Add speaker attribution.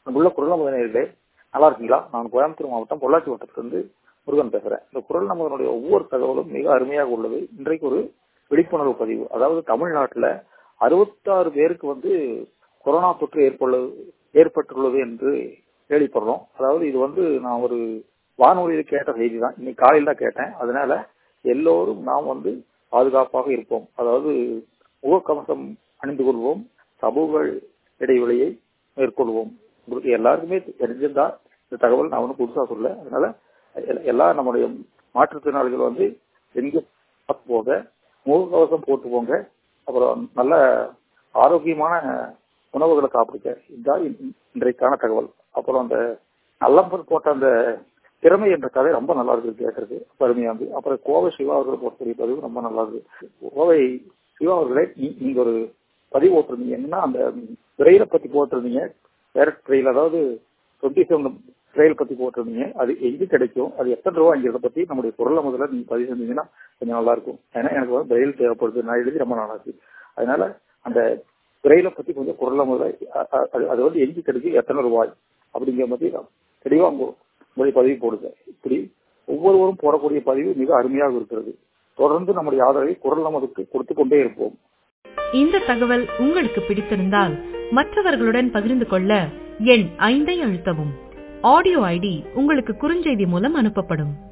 Speaker 1: உள்ள குரல் நமது நேர்களே நல்லா இருக்கீங்களா நான் கோயம்புத்தூர் மாவட்டம் பொள்ளாச்சி வட்டத்திலிருந்து முருகன் பேசுறேன் இந்த குரல் நமதனுடைய ஒவ்வொரு தகவலும் மிக அருமையாக உள்ளது இன்றைக்கு ஒரு விழிப்புணர்வு பதிவு அதாவது தமிழ்நாட்டுல அறுபத்தாறு பேருக்கு வந்து கொரோனா தொற்று ஏற்புள்ளது ஏற்பட்டுள்ளது என்று கேள்விப்படுறோம் அதாவது இது வந்து நான் ஒரு வானொலியில கேட்ட செய்தி தான் இன்னைக்கு காலையில் தான் கேட்டேன் அதனால எல்லோரும் நாம் வந்து பாதுகாப்பாக இருப்போம் அதாவது முகக்கவசம் அணிந்து கொள்வோம் சமூக இடைவெளியை மேற்கொள்வோம் உங்களுக்கு எல்லாருக்குமே தெரிஞ்சிருந்தா இந்த தகவல் நான் ஒன்றும் புதுசா சொல்ல அதனால எல்லா நம்முடைய மாற்றுத்திறனாளிகள் வந்து எங்க போக முகக்கவசம் போட்டு போங்க அப்புறம் நல்ல ஆரோக்கியமான உணவுகளை சாப்பிடுங்க இதுதான் இன்றைக்கான தகவல் அப்புறம் அந்த நல்லம்பர் போட்ட அந்த திறமை என்ற கதை ரொம்ப நல்லா இருக்கு கேட்கறது அருமையா இருந்து அப்புறம் கோவை சிவா அவர்கள் போட்டக்கூடிய பதிவு ரொம்ப நல்லா இருக்கு கோவை சிவா அவர்களே நீங்க ஒரு பதிவு போட்டிருந்தீங்க என்னன்னா அந்த ரயிலை பத்தி போட்டிருந்தீங்க டேரக்ட் ரயில் அதாவது டுவெண்ட்டி செவன் ரயில் பத்தி போட்டிருந்தீங்க அது எங்க கிடைக்கும் அது எத்தனை ரூபாய்ங்கிறத பத்தி நம்முடைய குரலை முதல்ல நீங்க பதிவு செஞ்சீங்கன்னா கொஞ்சம் நல்லா இருக்கும் ஏன்னா எனக்கு வந்து ரயில் தேவைப்படுது நான் எழுதி ரொம்ப நல்லா இருக்கு அதனால அந்த ரயிலை பத்தி கொஞ்சம் குரலை முதல்ல அது வந்து எங்க கிடைக்கும் எத்தனை ரூபாய் அப்படிங்கிற மாதிரி தெளிவா உங்களுடைய பதிவு போடுங்க இப்படி ஒவ்வொருவரும் போடக்கூடிய பதிவு மிக அருமையாக இருக்கிறது தொடர்ந்து நம்முடைய ஆதரவை குரல் நமதுக்கு கொடுத்து கொண்டே இருப்போம்
Speaker 2: இந்த தகவல் உங்களுக்கு பிடித்திருந்தால் மற்றவர்களுடன் பகிர்ந்து கொள்ள எண் ஐந்தை அழுத்தவும் ஆடியோ ஐடி உங்களுக்கு குறுஞ்செய்தி மூலம் அனுப்பப்படும்